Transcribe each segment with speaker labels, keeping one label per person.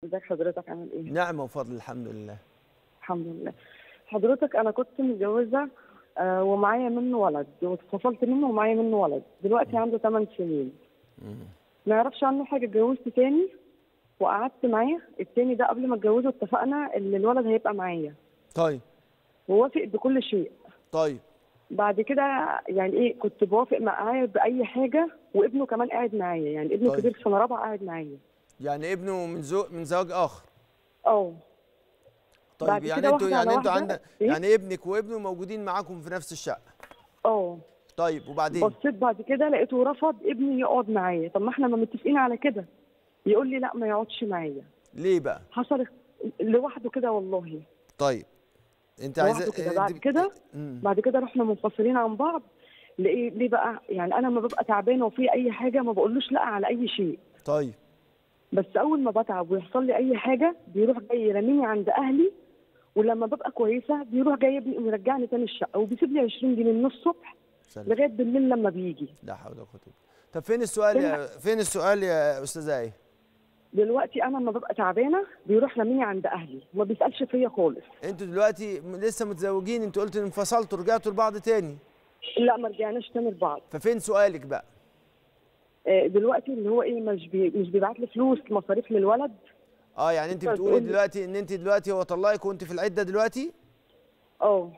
Speaker 1: ازيك حضرتك عامل ايه؟
Speaker 2: نعمه وفضل الحمد لله
Speaker 1: الحمد لله حضرتك انا كنت متجوزه آه ومعايا منه ولد واتفصلت منه ومعايا منه ولد دلوقتي عنده 8 سنين ما يعرفش عنه حاجه اتجوزت تاني وقعدت معاه التاني ده قبل ما اتجوزه اتفقنا ان الولد هيبقى معايا
Speaker 2: طيب
Speaker 1: ووافق بكل شيء
Speaker 2: طيب
Speaker 1: بعد كده يعني ايه كنت بوافق معاه باي حاجه وابنه كمان قاعد معايا يعني ابنه
Speaker 2: طيب.
Speaker 1: كبير في سنه رابعه قاعد معايا
Speaker 2: يعني ابنه من زوج من زواج اخر
Speaker 1: اه
Speaker 2: طيب
Speaker 1: بعد
Speaker 2: يعني
Speaker 1: كده
Speaker 2: انتوا
Speaker 1: واحدة
Speaker 2: يعني
Speaker 1: على
Speaker 2: انتوا
Speaker 1: واحدة.
Speaker 2: عندك
Speaker 1: إيه؟
Speaker 2: يعني ابنك وابنه موجودين معاكم في نفس الشقه
Speaker 1: اه
Speaker 2: طيب وبعدين
Speaker 1: بصيت بعد كده لقيته رفض ابني يقعد معايا طب ما احنا ما متفقين على كده يقول لي لا ما يقعدش معايا
Speaker 2: ليه بقى
Speaker 1: حصل لوحده كده والله
Speaker 2: طيب انت
Speaker 1: لوحده
Speaker 2: عايزه
Speaker 1: كده
Speaker 2: انت
Speaker 1: بعد
Speaker 2: بت-
Speaker 1: كده
Speaker 2: مم.
Speaker 1: بعد كده رحنا منفصلين عن بعض ليه ليه بقى يعني انا لما ببقى تعبانه وفي اي حاجه ما بقولوش لا على اي شيء
Speaker 2: طيب
Speaker 1: بس اول ما بتعب ويحصل لي اي حاجه بيروح جاي يرميني عند اهلي ولما ببقى كويسه بيروح جاي يبني ويرجعني تاني الشقه وبيسيب لي 20 جنيه من الصبح
Speaker 2: سلام.
Speaker 1: لغايه بالليل لما بيجي
Speaker 2: لا حول ولا قوه الا بالله طب فين السؤال يا فين السؤال يا استاذه ايه
Speaker 1: دلوقتي انا لما ببقى تعبانه بيروح راميني عند اهلي وما بيسالش فيا خالص
Speaker 2: انتوا دلوقتي م- لسه متزوجين انتوا قلتوا ان انفصلتوا رجعتوا لبعض تاني
Speaker 1: لا ما رجعناش تاني لبعض
Speaker 2: ففين سؤالك بقى
Speaker 1: آه، دلوقتي اللي هو ايه مش بي مش بيبعت لي فلوس مصاريف للولد
Speaker 2: اه يعني انت
Speaker 1: طب
Speaker 2: بتقولي
Speaker 1: قولي.
Speaker 2: دلوقتي ان انت دلوقتي هو طلقك وانت في العده دلوقتي
Speaker 1: اه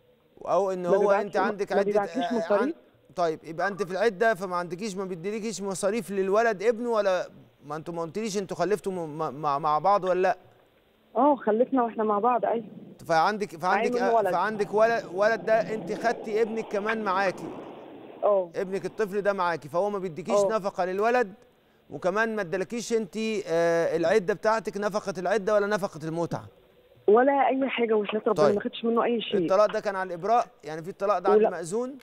Speaker 2: او ان
Speaker 1: ما
Speaker 2: هو
Speaker 1: بيبعتش-
Speaker 2: انت عندك
Speaker 1: ما
Speaker 2: عده
Speaker 1: بيبعتليش
Speaker 2: آه،
Speaker 1: مصاريف.
Speaker 2: عن- طيب يبقى انت في العده فما عندكيش ما بيديلكيش مصاريف للولد ابنه ولا ما انتوا ما قلتليش انتوا خلفتوا م- م- مع مع بعض ولا لا
Speaker 1: اه خلفنا واحنا مع بعض ايوه
Speaker 2: فعندك فعندك
Speaker 1: منه ولد.
Speaker 2: فعندك ولد ولد ده انت خدتي ابنك كمان معاكي
Speaker 1: اه
Speaker 2: ابنك الطفل ده معاكي فهو ما بيديكيش
Speaker 1: اه.
Speaker 2: نفقه للولد وكمان ما ادالكيش انت آه، العده بتاعتك نفقه العده ولا نفقه المتعه
Speaker 1: ولا اي حاجه وحياه ربنا
Speaker 2: طيب.
Speaker 1: ما خدتش منه اي شيء
Speaker 2: الطلاق ده كان على الابراء يعني في الطلاق ده على
Speaker 1: ولا.
Speaker 2: المأذون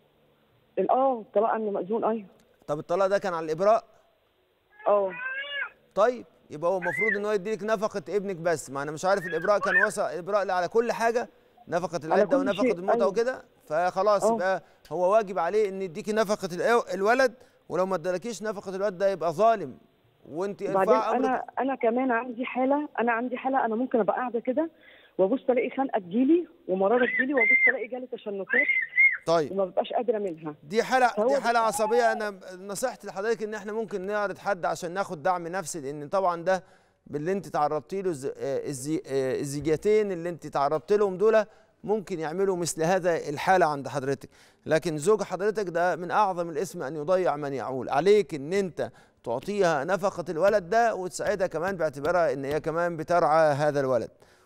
Speaker 1: اه الطلاق عنه مأذون ايوه
Speaker 2: طب الطلاق ده كان على الابراء
Speaker 1: اه
Speaker 2: طيب يبقى هو المفروض ان هو يديلك نفقه ابنك بس ما انا مش عارف الابراء كان وصل الابراء على كل حاجه نفقه العده
Speaker 1: كل
Speaker 2: ونفقه
Speaker 1: شيء،
Speaker 2: المتعه
Speaker 1: أيوة.
Speaker 2: وكده فخلاص
Speaker 1: اه.
Speaker 2: يبقى هو واجب عليه ان يديكي نفقه الأو- الولد ولو ما ادالكيش نفقه الولد ده يبقى ظالم وانت
Speaker 1: بعدين
Speaker 2: ارفع امرك
Speaker 1: انا انا كمان عندي حاله انا عندي حاله انا ممكن ابقى قاعده كده وابص الاقي خنقه تجيلي ومراره تجيلي وابص الاقي جالي تشنجات
Speaker 2: طيب
Speaker 1: وما ببقاش قادره منها
Speaker 2: دي حالة
Speaker 1: فهو
Speaker 2: دي
Speaker 1: ده-
Speaker 2: حالة عصبية أنا نصيحتي لحضرتك إن إحنا ممكن نعرض حد عشان ناخد دعم نفسي لأن طبعا ده باللي أنت تعرضتي له الز- آه، الزي- آه، الزيجتين اللي أنت تعرضت لهم دول ممكن يعملوا مثل هذا الحالة عند حضرتك لكن زوج حضرتك ده من أعظم الاسم أن يضيع من يعول عليك إن أنت تعطيها نفقة الولد ده وتساعدها كمان باعتبارها إن هي كمان بترعى هذا الولد